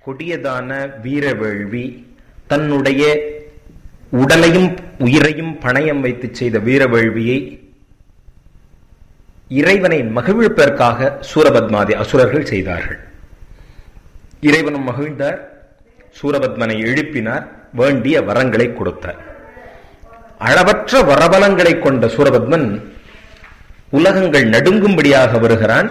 கொடியதான வீரவேள்வி தன்னுடைய உடலையும் உயிரையும் பணயம் வைத்து செய்த வீரவேள்வியை இறைவனை மகிழ்ப்பதற்காக சூரபத்மாதி அசுரர்கள் செய்தார்கள் இறைவனும் மகிழ்ந்தார் சூரபத்மனை எழுப்பினார் வேண்டிய வரங்களை கொடுத்தார் அளவற்ற வரபலங்களை கொண்ட சூரபத்மன் உலகங்கள் நடுங்கும்படியாக வருகிறான்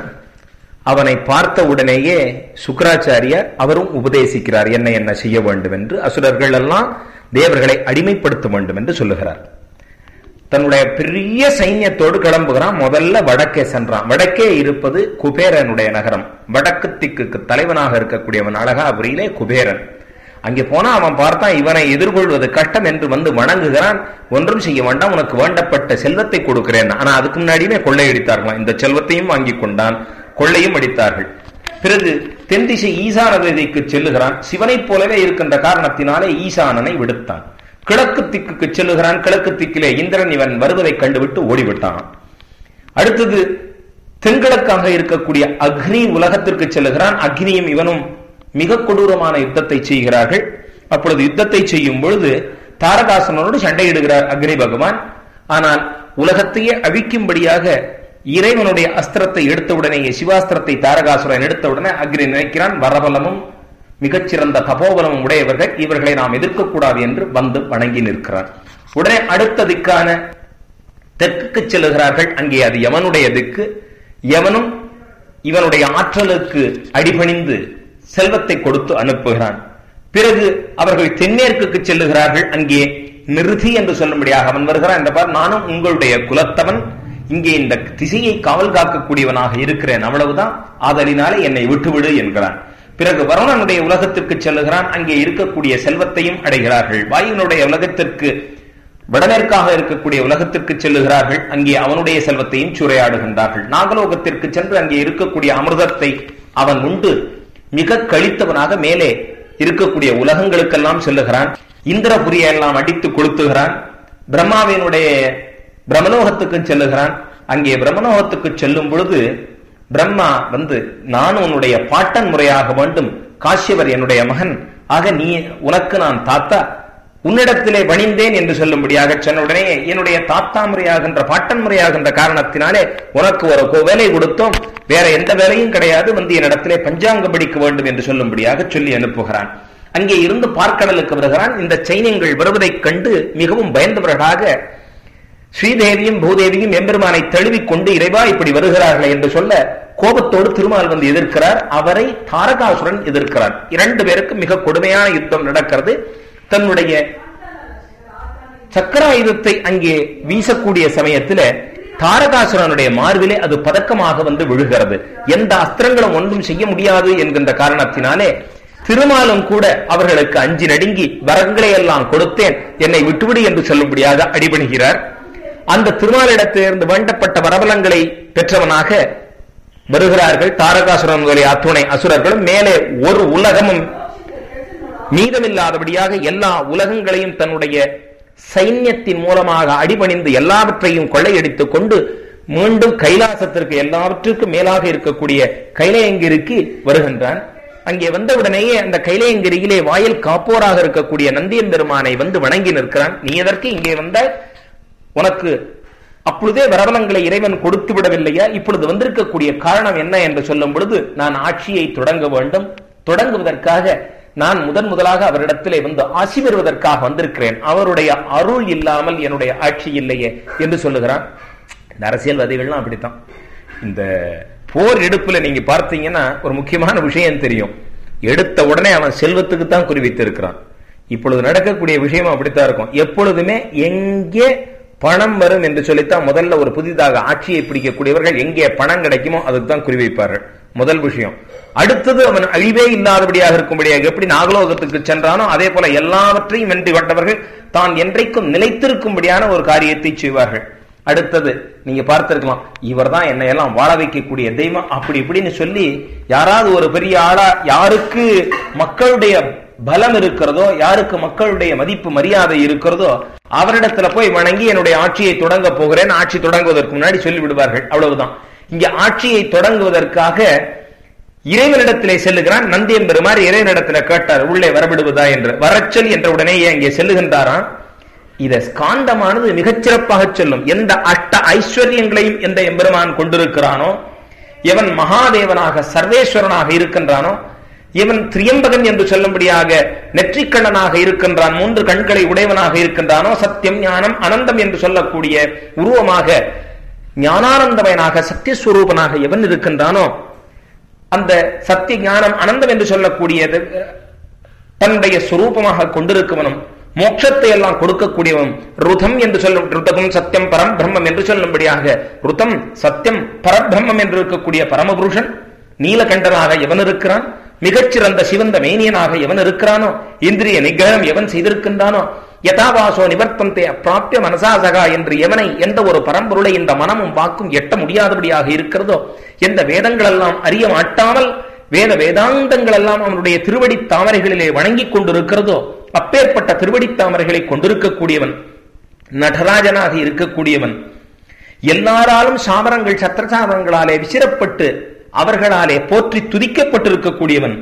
அவனை பார்த்த உடனேயே சுக்கராச்சாரியர் அவரும் உபதேசிக்கிறார் என்ன என்ன செய்ய வேண்டும் என்று அசுரர்கள் எல்லாம் தேவர்களை அடிமைப்படுத்த வேண்டும் என்று சொல்லுகிறார் தன்னுடைய பெரிய சைன்யத்தோடு கிளம்புகிறான் முதல்ல வடக்கே சென்றான் வடக்கே இருப்பது குபேரனுடைய நகரம் வடக்கு திக்குக்கு தலைவனாக இருக்கக்கூடியவன் அழகாபுரியிலே குபேரன் அங்கே போனா அவன் பார்த்தான் இவனை எதிர்கொள்வது கஷ்டம் என்று வந்து வணங்குகிறான் ஒன்றும் செய்ய வேண்டாம் உனக்கு வேண்டப்பட்ட செல்வத்தை கொடுக்கிறேன் ஆனா அதுக்கு முன்னாடியுமே கொள்ளையடித்தார்களாம் இந்த செல்வத்தையும் வாங்கி கொண்டான் கொள்ளையும் அடித்தார்கள் பிறகு தென் திசை ஈசான வேதிக்கு செல்லுகிறான் சிவனைப் போலவே இருக்கின்ற காரணத்தினாலே ஈசானனை விடுத்தான் கிழக்கு திக்குக்கு செல்லுகிறான் கிழக்கு திக்கிலே இந்திரன் இவன் வருவதை கண்டுவிட்டு ஓடிவிட்டான் அடுத்தது தென்கிழக்காக இருக்கக்கூடிய அக்னி உலகத்திற்கு செல்லுகிறான் அக்னியும் இவனும் மிக கொடூரமான யுத்தத்தை செய்கிறார்கள் அப்பொழுது யுத்தத்தை செய்யும் பொழுது தாரகாசனோடு சண்டையிடுகிறார் அக்னி பகவான் ஆனால் உலகத்தையே அழிக்கும்படியாக இறைவனுடைய அஸ்திரத்தை எடுத்தவுடனேயே சிவாஸ்திரத்தை தாரகாசுரன் எடுத்தவுடனே அக்னி நினைக்கிறான் வரபலமும் மிகச்சிறந்த தபோபலமும் உடையவர்கள் இவர்களை நாம் எதிர்க்கக்கூடாது என்று வந்து வணங்கி நிற்கிறார் உடனே அடுத்த திக்கான தெற்குக்கு செல்லுகிறார்கள் அங்கே அது யமனுடைய திக்கு யவனும் இவனுடைய ஆற்றலுக்கு அடிபணிந்து செல்வத்தை கொடுத்து அனுப்புகிறான் பிறகு அவர்கள் தென்மேற்குக்கு செல்லுகிறார்கள் அங்கே நிறுதி என்று சொல்லும்படியாக அவன் வருகிறான் என்ற பார் நானும் உங்களுடைய குலத்தவன் இங்கே இந்த திசையை காவல் காக்கக்கூடியவனாக இருக்கிறேன் அவ்வளவுதான் ஆதலினாலே என்னை விட்டுவிடு என்கிறான் பிறகு வருணனுடைய உலகத்திற்கு செல்லுகிறான் அங்கே இருக்கக்கூடிய செல்வத்தையும் அடைகிறார்கள் வாயுனுடைய உலகத்திற்கு வடமேற்காக இருக்கக்கூடிய உலகத்திற்கு செல்லுகிறார்கள் அங்கே அவனுடைய செல்வத்தையும் சூறையாடுகின்றார்கள் நாகலோகத்திற்கு சென்று அங்கே இருக்கக்கூடிய அமிர்தத்தை அவன் உண்டு மிக கழித்தவனாக மேலே இருக்கக்கூடிய உலகங்களுக்கெல்லாம் செல்லுகிறான் இந்திரபுரியை எல்லாம் அடித்து கொளுத்துகிறான் பிரம்மாவினுடைய பிரம்மலோகத்துக்கு செல்லுகிறான் அங்கே பிரம்மலோகத்துக்கு செல்லும் பொழுது பிரம்மா வந்து நான் உன்னுடைய பாட்டன் முறையாக வேண்டும் காஷ்யவர் என்னுடைய மகன் ஆக நீ உனக்கு நான் தாத்தா உன்னிடத்திலே பணிந்தேன் என்று சொல்லும்படியாக சொன்ன உடனே என்னுடைய தாத்தா முறையாகின்ற பாட்டன் முறையாகின்ற காரணத்தினாலே உனக்கு ஒரு வேலை கொடுத்தோம் வேற எந்த வேலையும் கிடையாது வந்து என்னிடத்திலே பஞ்சாங்க படிக்க வேண்டும் என்று சொல்லும்படியாக சொல்லி அனுப்புகிறான் அங்கே இருந்து பார்க்கடலுக்கு வருகிறான் இந்த சைனியங்கள் வருவதைக் கண்டு மிகவும் பயந்தவர்களாக ஸ்ரீதேவியும் பூதேவியும் எம்பெருமானை தழுவிக் கொண்டு இறைவா இப்படி வருகிறார்கள் என்று சொல்ல கோபத்தோடு திருமால் வந்து எதிர்க்கிறார் அவரை தாரகாசுரன் எதிர்க்கிறார் இரண்டு பேருக்கு மிக கொடுமையான யுத்தம் நடக்கிறது தன்னுடைய சக்கராயுதத்தை அங்கே வீசக்கூடிய சமயத்துல தாரகாசுரனுடைய மார்பிலே அது பதக்கமாக வந்து விழுகிறது எந்த அஸ்திரங்களும் ஒன்றும் செய்ய முடியாது என்கின்ற காரணத்தினாலே திருமாலும் கூட அவர்களுக்கு அஞ்சி நடுங்கி வரங்களை எல்லாம் கொடுத்தேன் என்னை விட்டுவிடு என்று சொல்லும்படியாக அடிபணிகிறார் அந்த திருமாலிடத்திலிருந்து வேண்டப்பட்ட வரபலங்களை பெற்றவனாக வருகிறார்கள் தாரகாசுரனுடைய அத்துணை அசுரர்களும் மேலே ஒரு உலகமும் மீதமில்லாதபடியாக எல்லா உலகங்களையும் தன்னுடைய சைன்யத்தின் மூலமாக அடிபணிந்து எல்லாவற்றையும் கொள்ளையடித்துக் கொண்டு மீண்டும் கைலாசத்திற்கு எல்லாவற்றுக்கும் மேலாக இருக்கக்கூடிய கைலையங்கிரிக்கு வருகின்றான் அங்கே வந்தவுடனேயே அந்த கைலையங்கிரியிலே வாயில் காப்போராக இருக்கக்கூடிய நந்தியம் பெருமானை வந்து வணங்கி நிற்கிறான் நீ எதற்கு இங்கே வந்த உனக்கு அப்பொழுதே வரவலங்களை இறைவன் கொடுத்து விடவில்லையா இப்பொழுது வந்திருக்கக்கூடிய காரணம் என்ன என்று சொல்லும் பொழுது நான் ஆட்சியை தொடங்க வேண்டும் தொடங்குவதற்காக நான் முதன் முதலாக அவரிடத்திலே வந்து ஆசி பெறுவதற்காக வந்திருக்கிறேன் அவருடைய அருள் இல்லாமல் என்னுடைய ஆட்சி இல்லையே என்று சொல்லுகிறான் இந்த அரசியல்வாதிகள்லாம் அப்படித்தான் இந்த போர் எடுப்புல நீங்க பார்த்தீங்கன்னா ஒரு முக்கியமான விஷயம் தெரியும் எடுத்த உடனே அவன் செல்வத்துக்கு தான் குறிவித்து இருக்கிறான் இப்பொழுது நடக்கக்கூடிய விஷயம் அப்படித்தான் இருக்கும் எப்பொழுதுமே எங்கே பணம் வரும் என்று சொல்லித்தான் முதல்ல ஒரு புதிதாக ஆட்சியை பிடிக்கக்கூடியவர்கள் எங்கே பணம் கிடைக்குமோ அதுக்கு தான் குறிவைப்பார்கள் முதல் விஷயம் அடுத்தது அவன் அழிவே இல்லாதபடியாக இருக்கும்படியாக எப்படி நாகலோகத்துக்கு சென்றானோ அதே போல எல்லாவற்றையும் வென்று கொண்டவர்கள் தான் என்றைக்கும் நிலைத்திருக்கும்படியான ஒரு காரியத்தை செய்வார்கள் அடுத்தது நீங்க பார்த்திருக்கலாம் இவர் தான் என்னை எல்லாம் வாழ வைக்கக்கூடிய தெய்வம் அப்படி இப்படின்னு சொல்லி யாராவது ஒரு பெரிய ஆளா யாருக்கு மக்களுடைய பலம் இருக்கிறதோ யாருக்கு மக்களுடைய மதிப்பு மரியாதை இருக்கிறதோ அவரிடத்துல போய் வணங்கி என்னுடைய ஆட்சியை தொடங்க போகிறேன் ஆட்சி தொடங்குவதற்கு முன்னாடி சொல்லி விடுவார்கள் அவ்வளவுதான் இங்க ஆட்சியை தொடங்குவதற்காக இறைவனிடத்திலே செல்லுகிறான் நந்தியம் பெருமாறு இறைவனிடத்திலே கேட்டார் உள்ளே வரவிடுவதா என்று வரச்சொல் என்ற உடனேயே அங்கே செல்லுகின்றாராம் இத ஸ்காந்தமானது மிகச்சிறப்பாக சொல்லும் எந்த அஷ்ட ஐஸ்வர்யங்களையும் எந்த எம்பெருமான் கொண்டிருக்கிறானோ எவன் மகாதேவனாக சர்வேஸ்வரனாக இருக்கின்றானோ இவன் திரியம்பகன் என்று சொல்லும்படியாக நெற்றிக்கண்ணனாக இருக்கின்றான் மூன்று கண்களை உடையவனாக இருக்கின்றானோ சத்தியம் ஞானம் அனந்தம் என்று சொல்லக்கூடிய உருவமாக ஞானானந்தமயனாக சத்தியஸ்வரூபனாக எவன் இருக்கின்றானோ அந்த சத்திய ஞானம் அனந்தம் என்று சொல்லக்கூடியது தன்னுடைய சுரூபமாக கொண்டிருக்கவனும் மோட்சத்தை எல்லாம் கொடுக்கக்கூடியவன் ருதம் என்று சொல்லும் ருதகம் சத்தியம் பரம் பிரம்மம் என்று சொல்லும்படியாக ருதம் சத்தியம் பரபிரம்மம் என்று இருக்கக்கூடிய பரமபுருஷன் நீலகண்டனாக எவன் இருக்கிறான் மிகச்சிறந்த சிவந்த மேனியனாக எவன் இருக்கிறானோ இந்திரிய நிகிரகம் எவன் செய்திருக்கின்றானோ யதாவாசோ நிவர்த்தந்தே அப்பிராப்திய மனசாசகா என்று எவனை எந்த ஒரு பரம்பொருளை இந்த மனமும் வாக்கும் எட்ட முடியாதபடியாக இருக்கிறதோ எந்த வேதங்கள் எல்லாம் அறிய மாட்டாமல் வேத வேதாந்தங்கள் எல்லாம் அவனுடைய திருவடி தாமரைகளிலே வணங்கிக் கொண்டிருக்கிறதோ அப்பேற்பட்ட திருவடி தாமரைகளை கொண்டிருக்கக்கூடியவன் நடராஜனாக இருக்கக்கூடியவன் எல்லாராலும் சாமரங்கள் சத்திரசாமரங்களாலே விசிறப்பட்டு அவர்களாலே போற்றி துதிக்கப்பட்டிருக்கக்கூடியவன்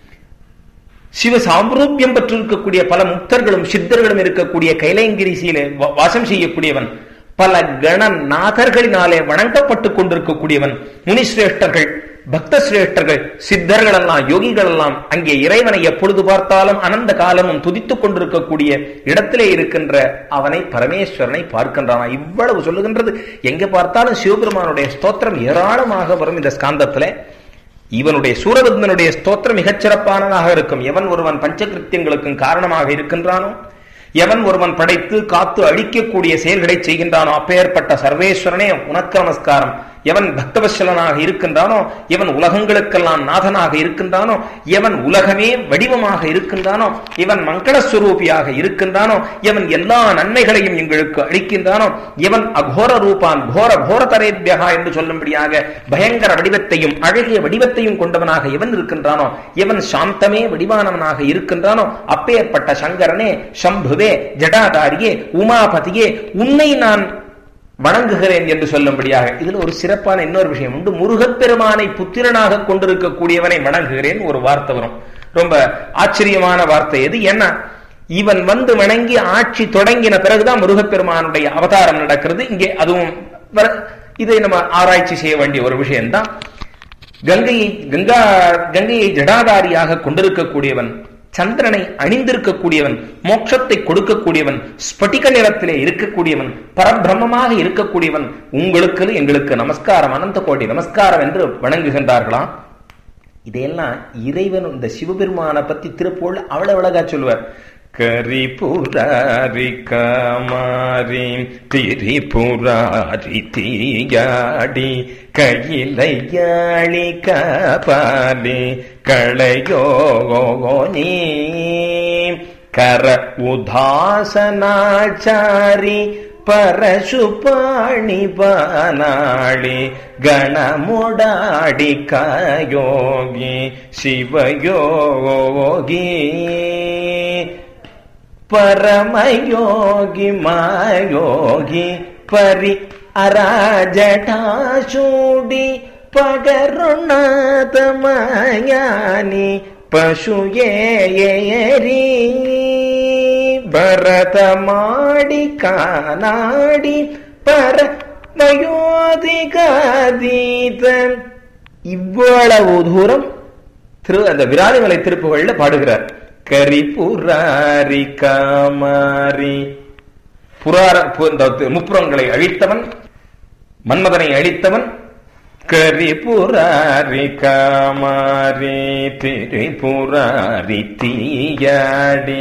சிவ சாம்ரூபியம் பெற்றிருக்கக்கூடிய பல முக்தர்களும் சித்தர்களும் இருக்கக்கூடிய கைலங்கிரிசியிலே வாசம் செய்யக்கூடியவன் பல கணநாதர்களினாலே வணங்கப்பட்டுக் கொண்டிருக்கக்கூடியவன் முனிசிரேஷ்டர்கள் பக்த சிரேஷ்டர்கள் சித்தர்கள் எல்லாம் யோகிகள் எல்லாம் அங்கே இறைவனை எப்பொழுது பார்த்தாலும் அனந்த காலமும் துதித்துக் கொண்டிருக்கக்கூடிய இடத்திலே இருக்கின்ற அவனை பரமேஸ்வரனை பார்க்கின்றானா இவ்வளவு சொல்லுகின்றது எங்க பார்த்தாலும் சிவபெருமானுடைய ஸ்தோத்திரம் ஏராளமாக வரும் இந்த ஸ்காந்தத்துல இவனுடைய சூரபத்மனுடைய ஸ்தோத்திரம் மிகச் சிறப்பானதாக இருக்கும் எவன் ஒருவன் பஞ்சகிருத்தியங்களுக்கும் காரணமாக இருக்கின்றானோ எவன் ஒருவன் படைத்து காத்து அழிக்கக்கூடிய செயல்களை செய்கின்றானோ அப்பேற்பட்ட சர்வேஸ்வரனே உனக்கு நமஸ்காரம் எவன் பக்தவசலனாக இருக்கின்றானோ எவன் உலகங்களுக்கெல்லாம் நாதனாக இருக்கின்றானோ எவன் உலகமே வடிவமாக இருக்கின்றானோ இவன் மங்களஸ்வரூபியாக இருக்கின்றானோ எவன் எல்லா நன்மைகளையும் எங்களுக்கு அளிக்கின்றானோ எவன் அகோர ரூபான் கோர கோர தரேபியகா என்று சொல்லும்படியாக பயங்கர வடிவத்தையும் அழகிய வடிவத்தையும் கொண்டவனாக எவன் இருக்கின்றானோ எவன் சாந்தமே வடிவானவனாக இருக்கின்றானோ அப்பேற்பட்ட சங்கரனே சம்புவே ஜடாதாரியே உமாபதியே உன்னை நான் வணங்குகிறேன் என்று சொல்லும்படியாக இதுல ஒரு சிறப்பான இன்னொரு விஷயம் உண்டு முருகப்பெருமானை புத்திரனாக கொண்டிருக்கக்கூடியவனை வணங்குகிறேன் ஒரு வார்த்தை வரும் ரொம்ப ஆச்சரியமான வார்த்தை எது என்ன இவன் வந்து வணங்கி ஆட்சி தொடங்கின பிறகுதான் முருகப்பெருமானுடைய அவதாரம் நடக்கிறது இங்கே அதுவும் இதை நம்ம ஆராய்ச்சி செய்ய வேண்டிய ஒரு விஷயம்தான் கங்கையை கங்கா கங்கையை ஜடாதாரியாக கொண்டிருக்கக்கூடியவன் சந்திரனை அணிந்திருக்கக்கூடியவன் மோட்சத்தை கொடுக்கக்கூடியவன் ஸ்பட்டிக நிறத்திலே இருக்கக்கூடியவன் பரபிரம்மமாக இருக்கக்கூடியவன் உங்களுக்கு எங்களுக்கு நமஸ்காரம் அனந்த கோடி நமஸ்காரம் என்று வணங்குகின்றார்களாம் இதையெல்லாம் இறைவன் இந்த சிவபெருமான பத்தி திருப்போல் அவ்வளவு அழகா சொல்லுவார் கரிபுராரி காமாரி திரிபுராரி தீயாடி கையிலையாளி காபாலி களையோகோ நீ கர உதாசனாச்சாரி பரசுபாணி பானாளி கணமுடாடி காயோகி சிவயோகி பரமயோகி மாயோகி பரி அராஜடாசூடி பகருணாதமயானி பசுயேரி பரதமாடி கானாடி பரமயோதிகாதீதன் இவ்வளவு தூரம் திரு அந்த விராலிமலை திருப்புகள்ல பாடுகிறார் கரிபுராரி காமாரி புரார முப்புறங்களை அழித்தவன் மன்மதனை அழித்தவன் கரிபுராரி காமாரி திரிபுராரி தீயாடி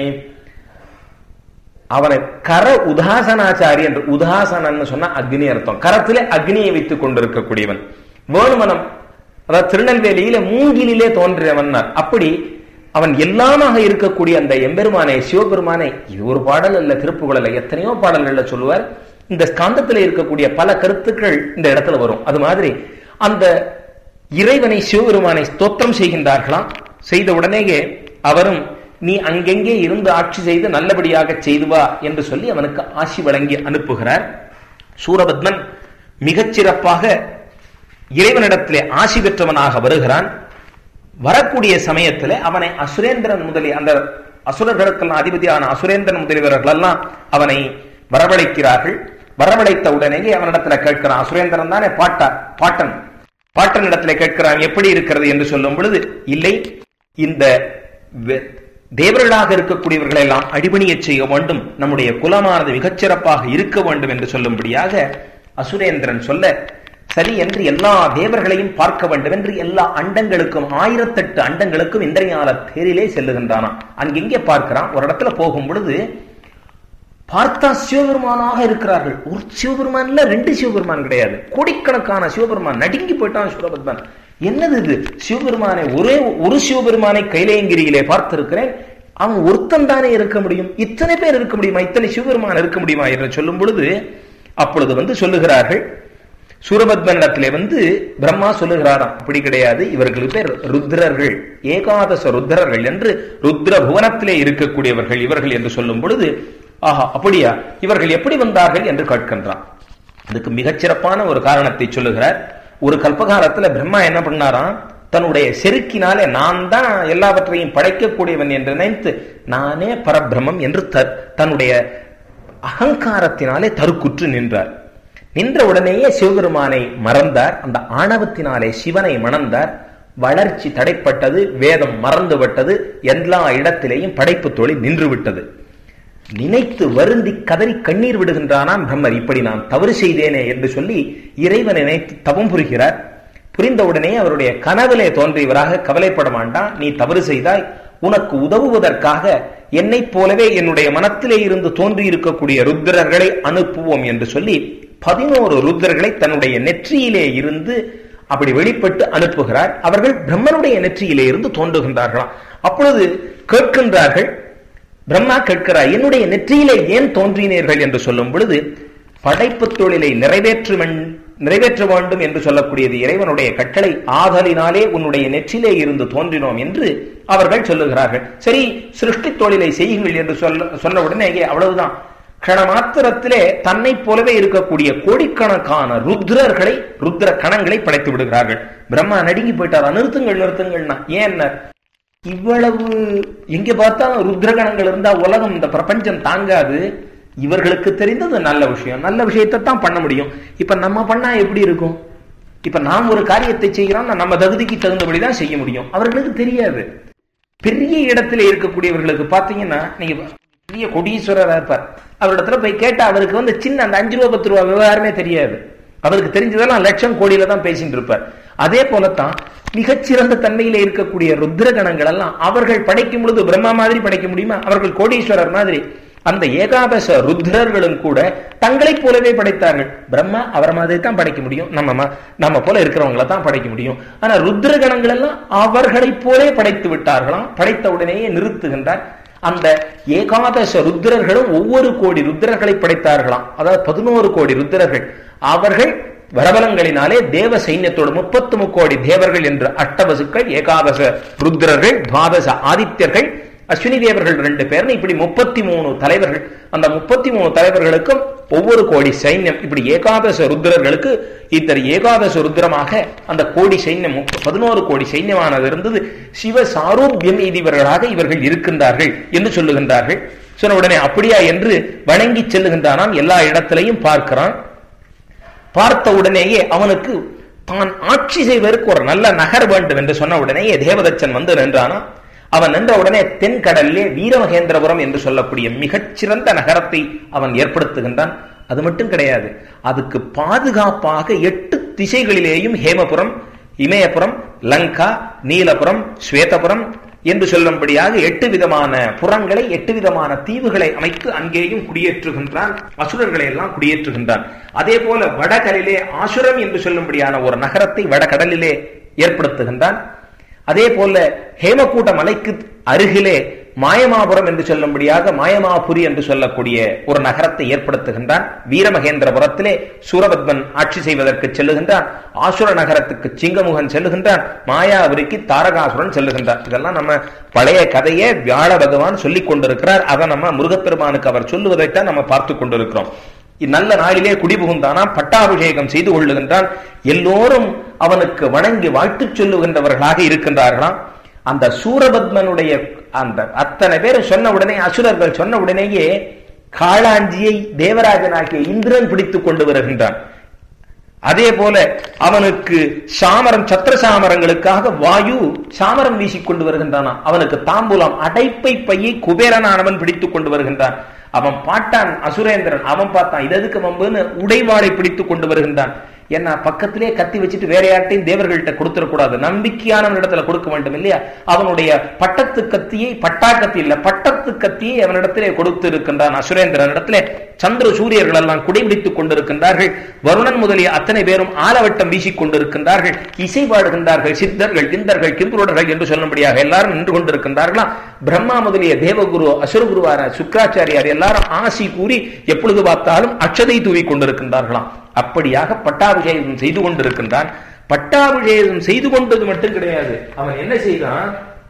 அவனை கர உதாசனாச்சாரி என்று உதாசனன்னு சொன்னா அக்னி அர்த்தம் கரத்திலே அக்னியை வைத்துக் கொண்டிருக்கக்கூடியவன் வேணுமனம் அதாவது திருநெல்வேலியில மூங்கிலே தோன்றியவன் அப்படி அவன் எல்லாமாக இருக்கக்கூடிய அந்த எம்பெருமானை சிவபெருமானை இது ஒரு பாடல் அல்ல திருப்புகள் அல்ல எத்தனையோ பாடல்கள்ல சொல்லுவார் இந்த ஸ்காந்தத்தில் இருக்கக்கூடிய பல கருத்துக்கள் இந்த இடத்துல வரும் அது மாதிரி அந்த இறைவனை சிவபெருமானை ஸ்தோத்திரம் செய்கின்றார்களாம் செய்த உடனேயே அவரும் நீ அங்கெங்கே இருந்து ஆட்சி செய்து நல்லபடியாக செய்து வா என்று சொல்லி அவனுக்கு ஆசி வழங்கி அனுப்புகிறார் சூரபத்மன் மிகச் சிறப்பாக இறைவனிடத்திலே ஆசி பெற்றவனாக வருகிறான் வரக்கூடிய சமயத்துல அவனை அசுரேந்திரன் முதலிய அந்த அசுரர்களுக்கெல்லாம் அதிபதியான அசுரேந்திரன் முதலியவர்கள் எல்லாம் அவனை வரவழைக்கிறார்கள் வரவழைத்த உடனேயே அவனிடத்துல கேட்கிறான் அசுரேந்திரன் தானே பாட்டா பாட்டன் பாட்டன் இடத்துல கேட்கிறான் எப்படி இருக்கிறது என்று சொல்லும் பொழுது இல்லை இந்த வெ- தேவர்களாக இருக்கக்கூடியவர்களை எல்லாம் அடிபணிய செய்ய வேண்டும் நம்முடைய குலமானது மிகச்சிறப்பாக இருக்க வேண்டும் என்று சொல்லும்படியாக அசுரேந்திரன் சொல்ல சரி என்று எல்லா தேவர்களையும் பார்க்க வேண்டும் என்று எல்லா அண்டங்களுக்கும் ஆயிரத்தெட்டு அண்டங்களுக்கும் இந்திரஞால தேரிலே செல்லுகின்றானாம் அங்கெங்கே பார்க்கிறான் ஒரு இடத்துல போகும் பொழுது பார்த்தா சிவபெருமானாக இருக்கிறார்கள் ஒரு சிவபெருமான்ல ரெண்டு சிவபெருமான் கிடையாது கோடிக்கணக்கான சிவபெருமான் நடுங்கி போயிட்டான் சூரபத்மன் என்னது இது சிவபெருமானை ஒரே ஒரு சிவபெருமானை கைலேங்கிரியிலே பார்த்திருக்கிறேன் அவன் ஒருத்தன் தானே இருக்க முடியும் இத்தனை பேர் இருக்க முடியுமா இத்தனை சிவபெருமான் இருக்க முடியுமா என்று சொல்லும் பொழுது அப்பொழுது வந்து சொல்லுகிறார்கள் சூரபத்மனிடத்திலே வந்து பிரம்மா சொல்லுகிறாராம் அப்படி கிடையாது இவர்களுக்கு பேர் ருத்ரர்கள் ஏகாதச ருத்ரர்கள் என்று ருத்ர புவனத்திலே இருக்கக்கூடியவர்கள் இவர்கள் என்று சொல்லும் பொழுது ஆஹா அப்படியா இவர்கள் எப்படி வந்தார்கள் என்று கேட்கின்றான் அதுக்கு மிகச்சிறப்பான ஒரு காரணத்தை சொல்லுகிறார் ஒரு கல்பகாலத்துல பிரம்மா என்ன பண்ணாராம் தன்னுடைய செருக்கினாலே நான் தான் எல்லாவற்றையும் படைக்கக்கூடியவன் என்று நினைத்து நானே பரபிரமம் என்று த- தன்னுடைய அகங்காரத்தினாலே தருக்குற்று நின்றார் நின்ற உடனேயே சிவபெருமானை மறந்தார் அந்த ஆணவத்தினாலே சிவனை மணந்தார் வளர்ச்சி தடைப்பட்டது வேதம் மறந்துவிட்டது எல்லா இடத்திலேயும் படைப்பு தொழில் நின்று விட்டது நினைத்து வருந்தி கதறி கண்ணீர் விடுகின்றானாம் பிரம்மர் இப்படி நான் தவறு செய்தேனே என்று சொல்லி இறைவனை நினைத்து தவம் புரிகிறார் புரிந்தவுடனே அவருடைய கனவிலே தோன்றியவராக கவலைப்பட வேண்டாம் நீ தவறு செய்தாய் உனக்கு உதவுவதற்காக என்னைப் போலவே என்னுடைய மனத்திலே இருந்து தோன்றி இருக்கக்கூடிய ருத்ரர்களை அனுப்புவோம் என்று சொல்லி பதினோரு ருத்ரர்களை தன்னுடைய நெற்றியிலே இருந்து அப்படி வெளிப்பட்டு அனுப்புகிறார் அவர்கள் பிரம்மனுடைய நெற்றியிலே இருந்து தோன்றுகின்றார்களாம் அப்பொழுது கேட்கின்றார்கள் பிரம்மா கேட்கிறார் என்னுடைய நெற்றியிலே ஏன் தோன்றினீர்கள் என்று சொல்லும் பொழுது படைப்பு தொழிலை நிறைவேற்று நிறைவேற்ற வேண்டும் என்று சொல்லக்கூடியது இறைவனுடைய கட்டளை ஆதலினாலே உன்னுடைய நெற்றிலே இருந்து தோன்றினோம் என்று அவர்கள் சொல்லுகிறார்கள் சரி சிருஷ்டி தொழிலை செய்யுங்கள் என்று சொல்ல சொன்ன உடனே அவ்வளவுதான் கண மாத்திரத்திலே தன்னை போலவே இருக்கக்கூடிய கோடிக்கணக்கான ருத்ரர்களை ருத்ர கணங்களை படைத்து விடுகிறார்கள் பிரம்மா நடுங்கி போயிட்டாரா நிறுத்துங்கள் நிறுத்துங்கள்னா ஏன் இவ்வளவு எங்க பார்த்தாலும் ருத்ரகணங்கள் இருந்தா உலகம் இந்த பிரபஞ்சம் தாங்காது இவர்களுக்கு தெரிந்தது நல்ல விஷயம் நல்ல விஷயத்தை தான் பண்ண முடியும் இப்ப நம்ம பண்ணா எப்படி இருக்கும் இப்ப நாம் ஒரு காரியத்தை செய்கிறோம் நம்ம தகுதிக்கு தகுந்தபடிதான் செய்ய முடியும் அவர்களுக்கு தெரியாது பெரிய இடத்துல இருக்கக்கூடியவர்களுக்கு பாத்தீங்கன்னா நீங்க பெரிய கொடீஸ்வரரா இருப்பார் அவரிடத்துல போய் கேட்டா அவருக்கு வந்து சின்ன அந்த அஞ்சு ரூபா பத்து ரூபா விவகாரமே தெரியாது அவருக்கு தெரிஞ்சதெல்லாம் லட்சம் கோடியில தான் பேசிட்டு இருப்பார் அதே போலத்தான் மிகச்சிறந்த தன்மையில இருக்கக்கூடிய ருத்ரகணங்கள் எல்லாம் அவர்கள் படைக்கும் பொழுது பிரம்மா மாதிரி படைக்க முடியுமா அவர்கள் கோடீஸ்வரர் மாதிரி அந்த ஏகாதச ருத்ரர்களும் கூட தங்களைப் போலவே படைத்தார்கள் பிரம்மா அவரை மாதிரி தான் படைக்க முடியும் நம்ம நம்ம போல இருக்கிறவங்களை தான் படைக்க முடியும் ஆனா ருத்ரகணங்கள் எல்லாம் அவர்களைப் போலே படைத்து விட்டார்களாம் படைத்த உடனேயே நிறுத்துகின்றார் அந்த ஏகாதச ருத்ரர்களும் ஒவ்வொரு கோடி ருத்ரர்களை படைத்தார்களாம் அதாவது பதினோரு கோடி ருத்ரர்கள் அவர்கள் வரபலங்களினாலே தேவ சைன்யத்தோடு முப்பத்து முக்கோடி தேவர்கள் என்று அஷ்டவசுக்கள் ஏகாதச ருத்ரர்கள் துவாதச ஆதித்யர்கள் அஸ்வினி தேவர்கள் ரெண்டு பேர் இப்படி முப்பத்தி மூணு தலைவர்கள் அந்த முப்பத்தி மூணு தலைவர்களுக்கும் ஒவ்வொரு கோடி சைன்யம் இப்படி ஏகாதச ருத்ரர்களுக்கு இத்தனை ஏகாதச ருத்ரமாக அந்த கோடி சைன்யம் பதினோரு கோடி சைன்யமானது இருந்தது சிவ சாரூபியம் எய்தியவர்களாக இவர்கள் இருக்கின்றார்கள் என்று சொல்லுகின்றார்கள் சொன்ன உடனே அப்படியா என்று வணங்கி செல்லுகின்றானாம் எல்லா இடத்திலையும் பார்க்கிறான் பார்த்த உடனேயே அவனுக்கு தான் ஆட்சி செய்வதற்கு ஒரு நல்ல நகர் வேண்டும் என்று சொன்ன உடனேயே தேவதச்சன் வந்து நின்றானா அவன் நின்ற உடனே தென்கடலிலே வீரமகேந்திரபுரம் என்று சொல்லக்கூடிய மிகச்சிறந்த நகரத்தை அவன் ஏற்படுத்துகின்றான் அது மட்டும் கிடையாது அதுக்கு பாதுகாப்பாக எட்டு திசைகளிலேயும் ஹேமபுரம் இமயபுரம் லங்கா நீலபுரம் ஸ்வேதபுரம் என்று சொல்லும்படியாக எட்டு விதமான புறங்களை எட்டு விதமான தீவுகளை அமைத்து அங்கேயும் குடியேற்றுகின்றான் அசுரர்களை எல்லாம் குடியேற்றுகின்றான் அதே போல வடகடலிலே ஆசுரம் என்று சொல்லும்படியான ஒரு நகரத்தை வடகடலிலே ஏற்படுத்துகின்றான் அதே போல ஹேமக்கூட்ட மலைக்கு அருகிலே மாயமாபுரம் என்று சொல்லும்படியாக மாயமாபுரி என்று சொல்லக்கூடிய ஒரு நகரத்தை ஏற்படுத்துகின்றான் வீரமகேந்திரபுரத்திலே சூரபத்மன் ஆட்சி செய்வதற்கு செல்லுகின்றான் ஆசுர நகரத்துக்கு சிங்கமுகன் செல்லுகின்றான் மாயாபுரிக்கு தாரகாசுரன் செல்லுகின்றான் இதெல்லாம் நம்ம பழைய கதையே வியாழ பகவான் சொல்லிக் கொண்டிருக்கிறார் அதை நம்ம முருகப்பெருமானுக்கு அவர் சொல்லுவதைத்தான் நம்ம பார்த்து கொண்டிருக்கிறோம் நல்ல நாளிலே குடிபுகுந்தானா பட்டாபிஷேகம் செய்து கொள்ளுகின்றான் எல்லோரும் அவனுக்கு வணங்கி வாழ்த்துச் சொல்லுகின்றவர்களாக இருக்கின்றார்களாம் அந்த சூரபத்மனுடைய அந்த அத்தனை பேர் சொன்ன உடனே அசுரர்கள் சொன்ன உடனேயே காளாஞ்சியை தேவராஜனாகிய இந்திரன் பிடித்துக் கொண்டு வருகின்றான் அதே போல அவனுக்கு சாமரம் சத்திர சாமரங்களுக்காக வாயு சாமரம் வீசிக் கொண்டு வருகின்றானா அவனுக்கு தாம்பூலம் அடைப்பை பையை குபேரனானவன் பிடித்துக் கொண்டு வருகின்றான் அவன் பாட்டான் அசுரேந்திரன் அவன் பார்த்தான் இது எதுக்கு வம்புன்னு உடைவாளை பிடித்துக் கொண்டு வருகின்றான் என்ன பக்கத்திலே கத்தி வச்சுட்டு வேற யார்ட்டையும் தேவர்கள்ட்ட கொடுத்துடக்கூடாது நம்பிக்கையான இடத்துல கொடுக்க வேண்டும் இல்லையா அவனுடைய பட்டத்து கத்தியை பட்டா கத்தி இல்ல பட்டத்து கத்தியை அவனிடத்திலே கொடுத்து இருக்கின்றான் அசுரேந்திரன் இடத்திலே சந்திர சூரியர்கள் எல்லாம் குடைபிடித்துக் கொண்டிருக்கின்றார்கள் வருணன் முதலிய அத்தனை பேரும் ஆலவட்டம் வீசிக் கொண்டிருக்கின்றார்கள் இசை பாடுகின்றார்கள் சித்தர்கள் கிந்தர்கள் கிந்துருடர்கள் என்று சொல்லும்படியாக எல்லாரும் நின்று கொண்டிருக்கின்றார்களா பிரம்மா முதலிய தேவகுரு அசுரகுருவார சுக்கராச்சாரியார் எல்லாரும் ஆசி கூறி எப்பொழுது பார்த்தாலும் அக்ஷதை தூவி கொண்டிருக்கின்றார்களாம் அப்படியாக பட்டாபிஷேகம் செய்து கொண்டிருக்கின்றான் பட்டாபிஷேகம் செய்து கொண்டது மட்டும் கிடையாது அவன் என்ன செய்தான்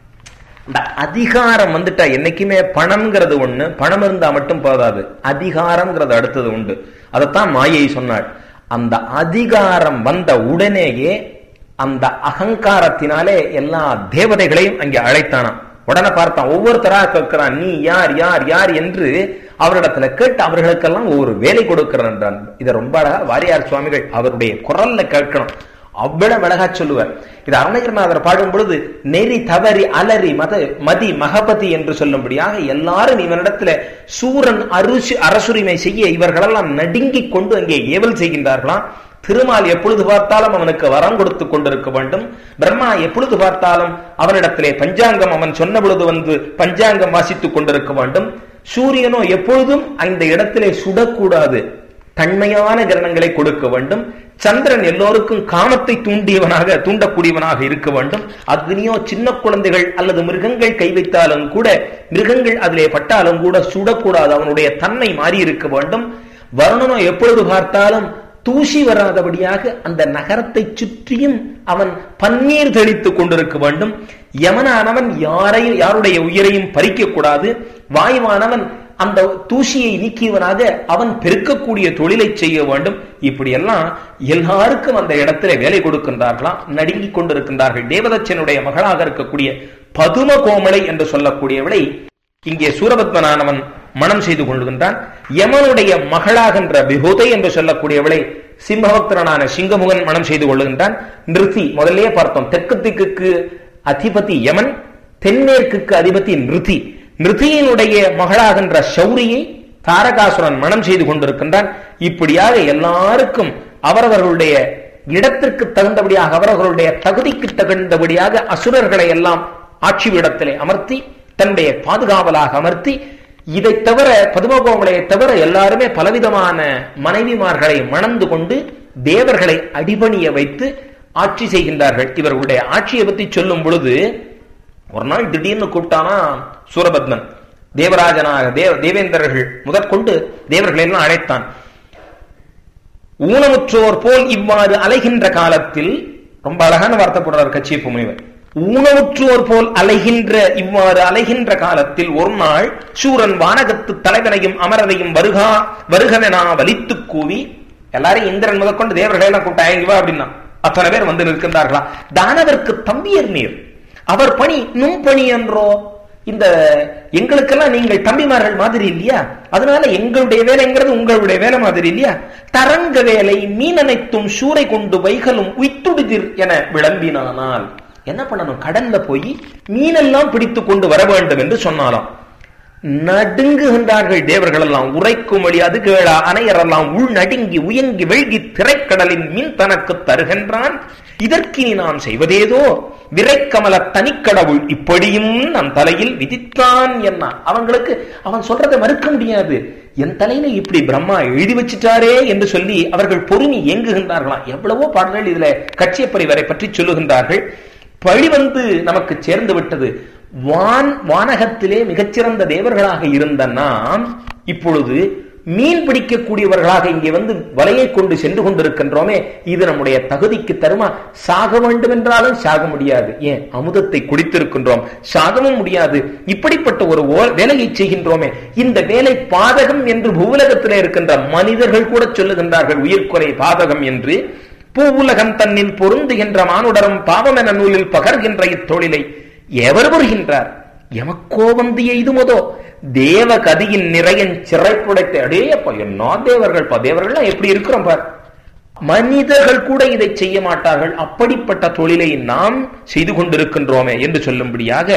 இந்த அதிகாரம் வந்துட்டா என்னைக்குமே பணம்ங்கிறது ஒண்ணு பணம் இருந்தா மட்டும் போதாது அதிகாரம்ங்கிறது அடுத்தது உண்டு அதைத்தான் மாயை சொன்னாள் அந்த அதிகாரம் வந்த உடனேயே அந்த அகங்காரத்தினாலே எல்லா தேவதைகளையும் அங்கே அழைத்தானாம் உடனே பார்த்தான் ஒவ்வொருத்தரா கேட்கிறான் நீ யார் யார் யார் என்று அவரிடத்துல கேட்டு அவர்களுக்கெல்லாம் ஒரு வேலை கொடுக்கிறான் இதை ரொம்ப அழகா வாரியார் சுவாமிகள் அவருடைய குரல்ல கேட்கணும் அவ்வளவு அழகா சொல்லுவார் இது அருணகிரிநாதர் பாடும் பொழுது நெறி தவறி அலறி மத மதி மகபதி என்று சொல்லும்படியாக எல்லாரும் இவனிடத்துல சூரன் அருசு அரசுரிமை செய்ய இவர்களெல்லாம் நடுங்கிக் கொண்டு அங்கே ஏவல் செய்கின்றார்களாம் திருமால் எப்பொழுது பார்த்தாலும் அவனுக்கு வரம் கொடுத்து கொண்டிருக்க வேண்டும் பிரம்மா எப்பொழுது பார்த்தாலும் அவனிடத்திலே பஞ்சாங்கம் அவன் சொன்ன பொழுது வந்து பஞ்சாங்கம் வாசித்துக் கொண்டிருக்க வேண்டும் சூரியனோ எப்பொழுதும் அந்த இடத்திலே சுடக்கூடாது தன்மையான கிரணங்களை கொடுக்க வேண்டும் சந்திரன் எல்லோருக்கும் காமத்தை தூண்டியவனாக தூண்டக்கூடியவனாக இருக்க வேண்டும் அக்னியோ சின்ன குழந்தைகள் அல்லது மிருகங்கள் கை வைத்தாலும் கூட மிருகங்கள் அதிலே பட்டாலும் கூட சுடக்கூடாது அவனுடைய தன்மை மாறி இருக்க வேண்டும் வருணனோ எப்பொழுது பார்த்தாலும் தூசி வராதபடியாக அந்த நகரத்தை சுற்றியும் அவன் பன்னீர் தெளித்துக் கொண்டிருக்க வேண்டும் யமனானவன் யாரையும் யாருடைய உயிரையும் பறிக்க கூடாது வாயுவானவன் அந்த தூசியை நீக்கியவனாக அவன் பெருக்கக்கூடிய தொழிலை செய்ய வேண்டும் இப்படியெல்லாம் எல்லாருக்கும் அந்த இடத்துல வேலை கொடுக்கின்றார்களாம் நடுங்கிக் கொண்டிருக்கின்றார்கள் தேவதச்சனுடைய மகளாக இருக்கக்கூடிய பதும கோமலை என்று சொல்லக்கூடியவளை இங்கே சூரபத்மனானவன் மனம் செய்து கொள்கின்றான் யமனுடைய மகளாகின்ற விபூதை என்று சொல்லக்கூடியவளை சிம்மபக்தரனான சிங்கமுகன் மனம் செய்து கொள்ளுகின்றான் நிறுத்தி முதல்லே பார்த்தோம் தெற்கு திக்குக்கு அதிபதி யமன் தென்மேற்குக்கு அதிபதி நிருதி நிருதியினுடைய மகளாகின்ற சௌரியை தாரகாசுரன் மனம் செய்து கொண்டிருக்கின்றான் இப்படியாக எல்லாருக்கும் அவரவர்களுடைய இடத்திற்கு தகுந்தபடியாக அவரவர்களுடைய தகுதிக்கு தகுந்தபடியாக அசுரர்களை எல்லாம் ஆட்சி விடத்திலே அமர்த்தி தன்னுடைய பாதுகாவலாக அமர்த்தி இதை தவிர பதுமகோமலையை தவிர எல்லாருமே பலவிதமான மனைவிமார்களை மணந்து கொண்டு தேவர்களை அடிபணிய வைத்து ஆட்சி செய்கின்றார்கள் இவர்களுடைய ஆட்சியை பற்றி சொல்லும் பொழுது ஒரு நாள் திடீர்னு கூப்பிட்டானா சூரபத்மன் தேவராஜனாக தேவ தேவேந்திரர்கள் முதற்கொண்டு தேவர்களை எல்லாம் அழைத்தான் ஊனமுற்றோர் போல் இவ்வாறு அலைகின்ற காலத்தில் ரொம்ப அழகான வார்த்தை போடுறார் கச்சியப்பு முனிவர் ஊனமுற்றோர் போல் அலைகின்ற இவ்வாறு அலைகின்ற காலத்தில் ஒரு நாள் சூரன் வானகத்து தலைவனையும் அமரரையும் வருகா வருகவெனா வலித்து கூவி எல்லாரும் இந்திரன் முதற்கொண்டு தேவர்களை எல்லாம் கூப்பிட்டா இங்க வா அப்படின்னா அத்தனை பேர் வந்து நிற்கின்றார்களா தானவருக்கு தம்பியர் நீர் அவர் பணி நும் பணி என்றோ இந்த எங்களுக்கெல்லாம் நீங்கள் தம்பிமார்கள் மாதிரி இல்லையா அதனால எங்களுடைய வேலைங்கிறது உங்களுடைய வேலை மாதிரி இல்லையா தரங்க வேலை மீனனைத்தும் சூறை கொண்டு வைகலும் உய்த்துடுதிர் என விளம்பினானால் என்ன பண்ணணும் கடல்ல போய் மீனெல்லாம் பிடித்து கொண்டு வர வேண்டும் என்று சொன்னாலாம் நடுங்குகின்றார்கள் தேவர்கள் எல்லாம் உரைக்கும் வழி அது கேளா அணையரெல்லாம் உள் நடுங்கி உயங்கி வெள்கி திரைக்கடலின் மீன் தனக்கு தருகின்றான் இதற்கினி நான் செய்வதேதோ விரைக்கமல தனிக்கடவுள் இப்படியும் நம் தலையில் விதித்தான் என்ன அவங்களுக்கு அவன் சொல்றதை மறுக்க முடியாது என் தலையில இப்படி பிரம்மா எழுதி வச்சிட்டாரே என்று சொல்லி அவர்கள் பொறுமி இயங்குகின்றார்களாம் எவ்வளவோ பாடல்கள் இதுல கட்சியப்பரிவரை பற்றி சொல்லுகின்றார்கள் பழி வந்து நமக்கு சேர்ந்து விட்டது வான் வானகத்திலே மிகச்சிறந்த தேவர்களாக இருந்த நாம் இப்பொழுது மீன் பிடிக்கக்கூடியவர்களாக இங்கே வந்து வலையை கொண்டு சென்று கொண்டிருக்கின்றோமே இது நம்முடைய தகுதிக்கு தருமா சாக வேண்டும் என்றாலும் சாக முடியாது ஏன் அமுதத்தை குடித்திருக்கின்றோம் சாகவும் முடியாது இப்படிப்பட்ட ஒரு வேலையை செய்கின்றோமே இந்த வேலை பாதகம் என்று பூவுலகத்தில் இருக்கின்ற மனிதர்கள் கூட சொல்லுகின்றார்கள் உயிர்குறை பாதகம் என்று பூவுலகம் தன்னில் பொருந்துகின்ற மானுடரும் பாவம் என நூலில் பகர்கின்ற இத்தொழிலை எவர் வருகின்றார் எமக்கோ வந்து எய்துமதோ தேவ கதியின் நிறையன் சிறைப்புடைத்த அடேயப்பா என்ன தேவர்கள் பா தேவர்கள் எப்படி இருக்கிறோம் பார் மனிதர்கள் கூட இதை செய்ய மாட்டார்கள் அப்படிப்பட்ட தொழிலை நாம் செய்து கொண்டிருக்கின்றோமே என்று சொல்லும்படியாக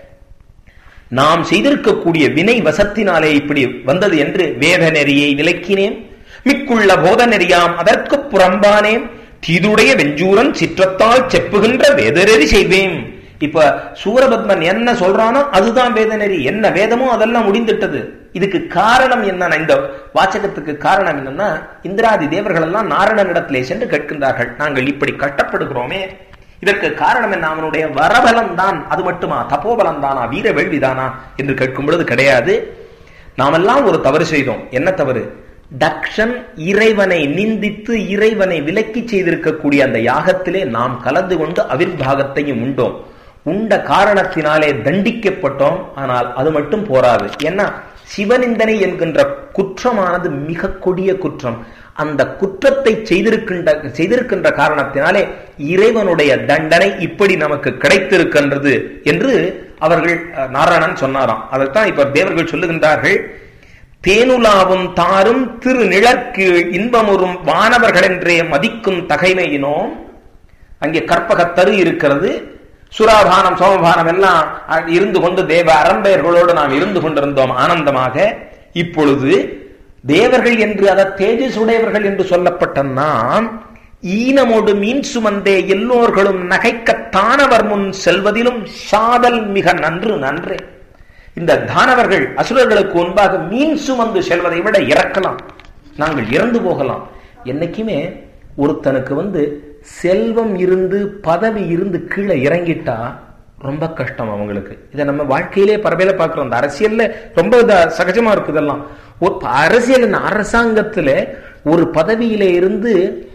நாம் செய்திருக்கக்கூடிய வினை வசத்தினாலே இப்படி வந்தது என்று வேத நெறியை விளக்கினேன் மிக்குள்ள போத நெறியாம் அதற்கு புறம்பானேன் தீதுடைய வெஞ்சூரன் சிற்றத்தால் செப்புகின்ற வேதநெறி செய்வேன் இப்ப சூரபத்மன் என்ன சொல்றானோ அதுதான் வேதநெறி என்ன வேதமோ அதெல்லாம் முடிந்துட்டது இதுக்கு காரணம் என்ன இந்த வாச்சகத்துக்கு காரணம் என்னன்னா இந்திராதி தேவர்கள் எல்லாம் நாரணனிடத்திலே சென்று கேட்கின்றார்கள் நாங்கள் இப்படி கஷ்டப்படுகிறோமே இதற்கு காரணம் என்ன அவனுடைய வரபலம் தான் அது மட்டுமா தப்போபலம் தானா வீர வேள்விதானா என்று கேட்கும் பொழுது கிடையாது நாமெல்லாம் ஒரு தவறு செய்தோம் என்ன தவறு தக்ஷன் இறைவனை நிந்தித்து இறைவனை விலக்கி செய்திருக்கக்கூடிய அந்த யாகத்திலே நாம் கலந்து கொண்டு அவிர்வாகத்தையும் உண்டோம் உண்ட காரணத்தினாலே தண்டிக்கப்பட்டோம் ஆனால் அது மட்டும் போராது ஏன்னா சிவனிந்தனை என்கின்ற குற்றமானது மிக கொடிய குற்றம் அந்த குற்றத்தை செய்திருக்கின்ற செய்திருக்கின்ற காரணத்தினாலே இறைவனுடைய தண்டனை இப்படி நமக்கு கிடைத்திருக்கின்றது என்று அவர்கள் நாராயணன் சொன்னாராம் அதைத்தான் இப்ப தேவர்கள் சொல்லுகின்றார்கள் தேனுலாவும் தாரும் திரு நிழற்கு இன்பமுறும் வானவர்கள் என்றே மதிக்கும் தகைமையினோம் அங்கே கற்பகத்தரு இருக்கிறது சுராபானம் சோமபானம் எல்லாம் இருந்து கொண்டு தேவ அரம்பெயர்களோடு நாம் இருந்து கொண்டிருந்தோம் ஆனந்தமாக இப்பொழுது தேவர்கள் என்று அத தேஜஸ் உடையவர்கள் என்று சொல்லப்பட்ட நாம் ஈனமோடு மீன் சுமந்தே எல்லோர்களும் நகைக்கத்தானவர் முன் செல்வதிலும் சாதல் மிக நன்று நன்றே இந்த தானவர்கள் அசுரர்களுக்கு முன்பாக மீன் சுமந்து செல்வதை விட இறக்கலாம் நாங்கள் இறந்து போகலாம் என்னைக்குமே ஒருத்தனுக்கு வந்து செல்வம் இருந்து பதவி இருந்து கீழே இறங்கிட்டா ரொம்ப கஷ்டம் அவங்களுக்கு இதை நம்ம வாழ்க்கையிலே பரவையில பார்க்கிறோம் இந்த அரசியல்ல ரொம்ப சகஜமா இருக்கு இதெல்லாம் ஒரு அரசியல் அரசாங்கத்துல ஒரு பதவியில இருந்து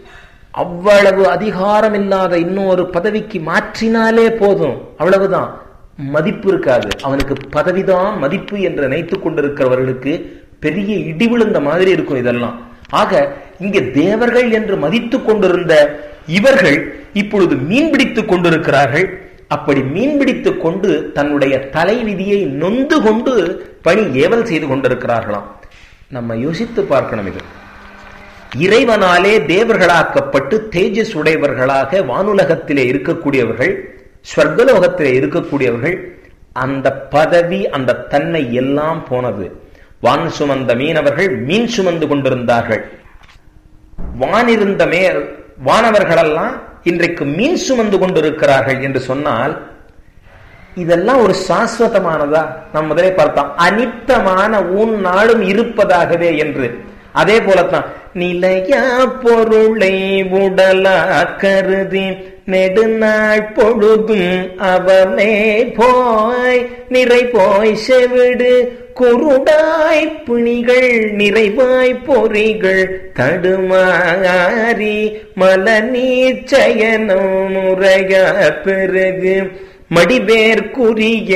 அவ்வளவு அதிகாரம் இல்லாத இன்னொரு பதவிக்கு மாற்றினாலே போதும் அவ்வளவுதான் மதிப்பு இருக்காது அவனுக்கு பதவிதான் மதிப்பு என்று நினைத்துக் கொண்டிருக்கிறவர்களுக்கு பெரிய இடி விழுந்த மாதிரி இருக்கும் இதெல்லாம் ஆக இங்கே தேவர்கள் என்று மதித்துக் கொண்டிருந்த இவர்கள் இப்பொழுது மீன் பிடித்துக் கொண்டிருக்கிறார்கள் அப்படி மீன் பிடித்துக் கொண்டு தன்னுடைய தலை விதியை நொந்து கொண்டு பணி ஏவல் செய்து கொண்டிருக்கிறார்களாம் நம்ம யோசித்து பார்க்கணும் இது இறைவனாலே தேவர்களாக்கப்பட்டு தேஜஸ் உடையவர்களாக வானுலகத்திலே இருக்கக்கூடியவர்கள் ஸ்வர்கலோகத்திலே இருக்கக்கூடியவர்கள் அந்த பதவி அந்த தன்மை எல்லாம் போனது வான் சுமந்த மீனவர்கள் மீன் சுமந்து கொண்டிருந்தார்கள் வானிருந்த மே வானவர்களெல்லாம் இன்றைக்கு மீன் சுமந்து கொண்டிருக்கிறார்கள் என்று சொன்னால் இதெல்லாம் ஒரு சாஸ்வதமானதா நாம் முதலே பார்த்தோம் அனித்தமான உன் நாளும் இருப்பதாகவே என்று அதே போலத்தான் நிலையா பொருளை உடலா கருதி நெடுநாள் பொழுதும் அவமே போய் நிறை போய் செவிடு குருடாய் புணிகள் நிறைவாய் பொறிகள் தடுமாறி மல நீச்சயனம் முறைய பிறகு மடிவேற்குரிய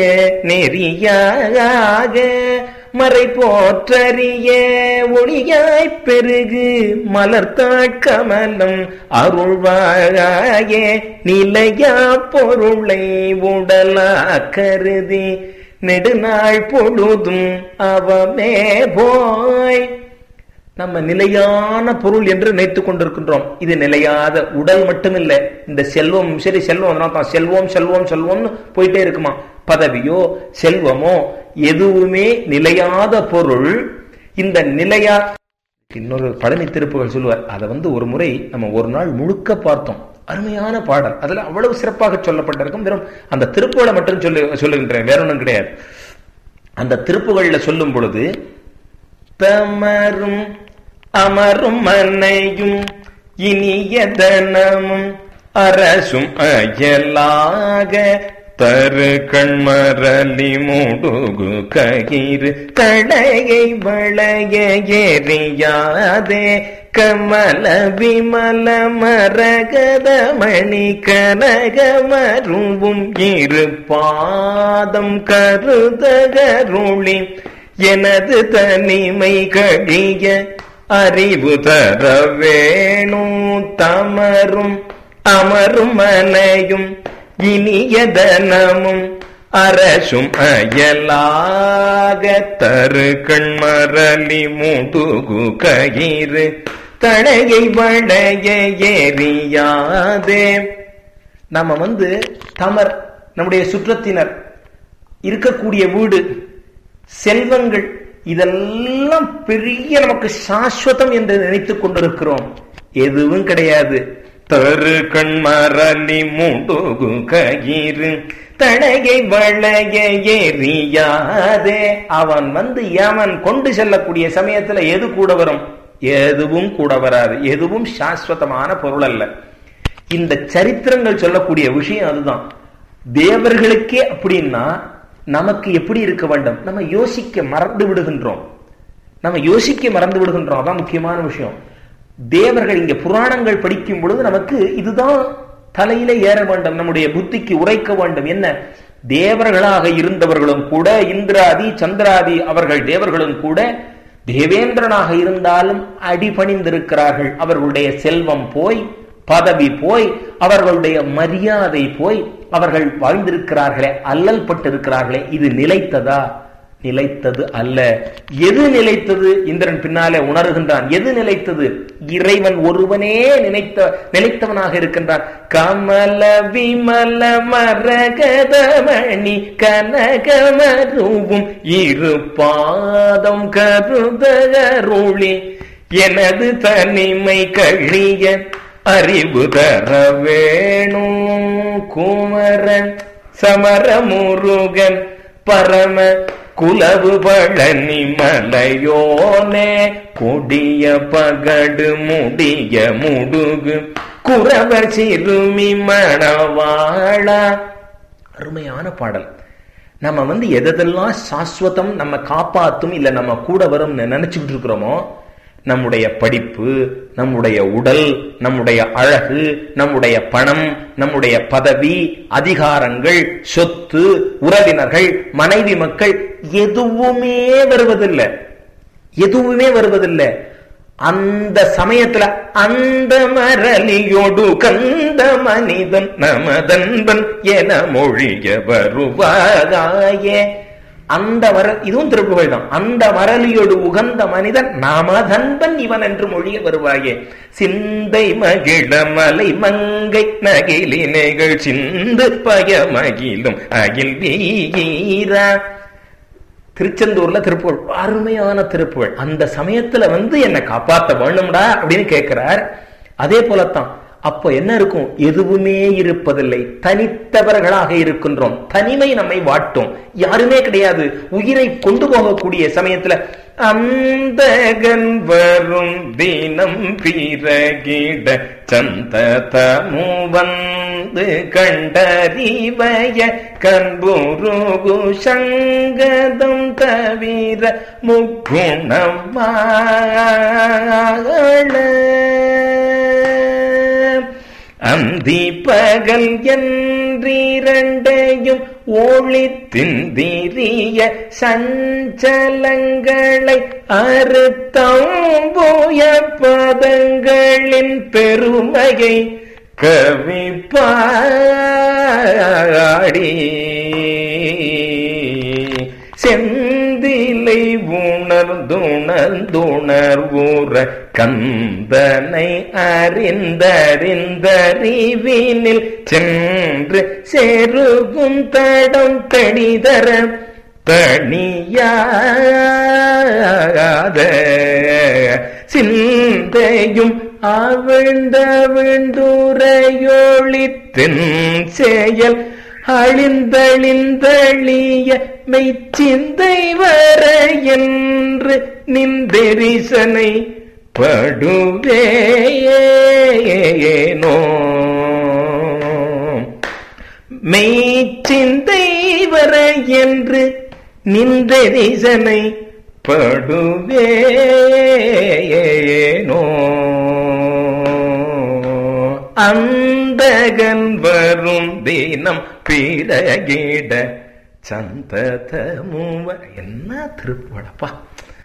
நெறியாக மறை போற்றறிய ஒளியாய் பெருகு மலர்த்தாட் கமலம் அருள்வாயே நிலையா பொருளை உடலா கருதி நெடுநாள் பொழுதும் அவமே போய் நம்ம நிலையான பொருள் என்று நினைத்துக் கொண்டிருக்கின்றோம் இது நிலையாத உடல் மட்டுமில்லை இந்த செல்வம் சரி செல்வம் தான் செல்வம் செல்வம் செல்வம்னு போயிட்டே இருக்குமா பதவியோ செல்வமோ எதுவுமே நிலையாத பொருள் இந்த நிலையா இன்னொரு பழனி திருப்புகள் சொல்லுவார் அதை வந்து ஒரு முறை நம்ம ஒரு நாள் முழுக்க பார்த்தோம் அருமையான பாடல் அதுல அவ்வளவு சிறப்பாக சொல்லப்பட்டிருக்கும் வெறும் அந்த திருப்புகளை மட்டும் சொல்லு சொல்லுகின்றேன் வேற ஒன்றும் கிடையாது அந்த திருப்புகள்ல சொல்லும் பொழுது தமரும் அமரும் மனையும் இனிய தனமும் அரசும் அயலாக தரு கண்மரலி முடுகு கயிறு தடையை வளைய எறியாதே கமல விமல மரகத மணி கனகமருவும் இரு பாதம் கருதகருளி எனது தனிமை கழிய அறிவு தர வேணும் தமரும் அமரும் மனையும் இனியதனமும் அரசும் அயலாக தரு கண்மரலி முடுகு கயிறு தடையை வளைய ஏறியாதே நம்ம வந்து தமர் நம்முடைய சுற்றத்தினர் இருக்கக்கூடிய வீடு செல்வங்கள் இதெல்லாம் பெரிய நமக்கு சாஸ்வதம் என்று நினைத்துக் கொண்டிருக்கிறோம் எதுவும் கிடையாது தரு கண்மரலி முடுகு கயிறு தடையை வளைய ஏறியாதே அவன் வந்து அவன் கொண்டு செல்லக்கூடிய சமயத்துல எது கூட வரும் எதுவும் கூட வராது எதுவும் சாஸ்வதமான பொருள் அல்ல இந்த சரித்திரங்கள் சொல்லக்கூடிய விஷயம் அதுதான் தேவர்களுக்கே அப்படின்னா நமக்கு எப்படி இருக்க வேண்டும் நம்ம யோசிக்க மறந்து விடுகின்றோம் நம்ம யோசிக்க மறந்து விடுகின்றோம் அதான் முக்கியமான விஷயம் தேவர்கள் இங்க புராணங்கள் படிக்கும் பொழுது நமக்கு இதுதான் தலையில ஏற வேண்டும் நம்முடைய புத்திக்கு உரைக்க வேண்டும் என்ன தேவர்களாக இருந்தவர்களும் கூட இந்திராதி சந்திராதி அவர்கள் தேவர்களும் கூட தேவேந்திரனாக இருந்தாலும் அடிபணிந்திருக்கிறார்கள் அவர்களுடைய செல்வம் போய் பதவி போய் அவர்களுடைய மரியாதை போய் அவர்கள் வாழ்ந்திருக்கிறார்களே அல்லல் பட்டிருக்கிறார்களே இது நிலைத்ததா நிலைத்தது அல்ல எது நிலைத்தது இந்திரன் பின்னாலே உணர்கின்றான் எது நிலைத்தது இறைவன் ஒருவனே நினைத்த நிலைத்தவனாக இருக்கின்றான் கமல விமல மரகதமணி கனகமருவும் இரு பாதம் கருதருளி எனது தனிமை கழிய அறிவு தர வேணும் குமரன் சமரமுருகன் பரம குலவு பழனி மலையோனே கொடிய பகடு முடிய முடுகு குறவர் சிறுமி மணவாளா அருமையான பாடல் நம்ம வந்து எதெல்லாம் சாஸ்வதம் நம்ம காப்பாத்தும் இல்ல நம்ம கூட வரும் நினைச்சுக்கிட்டு இருக்கிறோமோ நம்முடைய படிப்பு நம்முடைய உடல் நம்முடைய அழகு நம்முடைய பணம் நம்முடைய பதவி அதிகாரங்கள் சொத்து உறவினர்கள் மனைவி மக்கள் எதுவுமே வருவதில்லை எதுவுமே வருவதில்லை அந்த சமயத்துல அந்த மரலியோடு கந்த மனிதன் நமதன்பன் என மொழிய வருவாயே அந்த மர இதுவும் திருப்புகழ் தான் அந்த மரலியோடு உகந்த மனிதன் நாமதன்பன் இவன் என்று மொழிய வருவாயே சிந்தை மகிழ மலை மங்கை நகிலினைகள் சிந்து பயமகிலும் அகில் வீரா திருச்செந்தூர்ல திருப்புகழ் அருமையான திருப்புகழ் அந்த சமயத்துல வந்து என்னை காப்பாத்த வேணும்டா அப்படின்னு கேட்கிறார் அதே போலத்தான் அப்போ என்ன இருக்கும் எதுவுமே இருப்பதில்லை தனித்தவர்களாக இருக்கின்றோம் தனிமை நம்மை வாட்டும் யாருமே கிடையாது உயிரை கொண்டு போகக்கூடிய சமயத்துல அந்தகன் வரும் தினம் பிறகிட சந்ததமு வந்து கண்டறிவய கண்புருகு சங்கதம் தவிர முக்குணம் அந்தி பகல் என்றிரண்டையும் ஒளித்திந்திரிய சஞ்சலங்களை அறுத்தம்போய பதங்களின் பெருமையை கவி பாடி செந்திலை உணர்ந்துணர்ந்துணர்வுற கந்தனை அறிந்தறிந்தறிவினில் சென்று செருகும் தடம் தடிதர தனியாத சிந்தையும் அவிழ்ந்தவிழ்ந்துரையொழித்தின் செயல் அழிந்தழிந்தழிய மெய்ச்சிந்தை வர என்று நின்றெரிசனை படுவேனோ மெய்ச்சிந்தை வர என்று நின்ற திசனை படுவேனோ அந்தகன் வரும் தினம் பிறகிட சந்ததமுவ என்ன திருப்புவடப்பா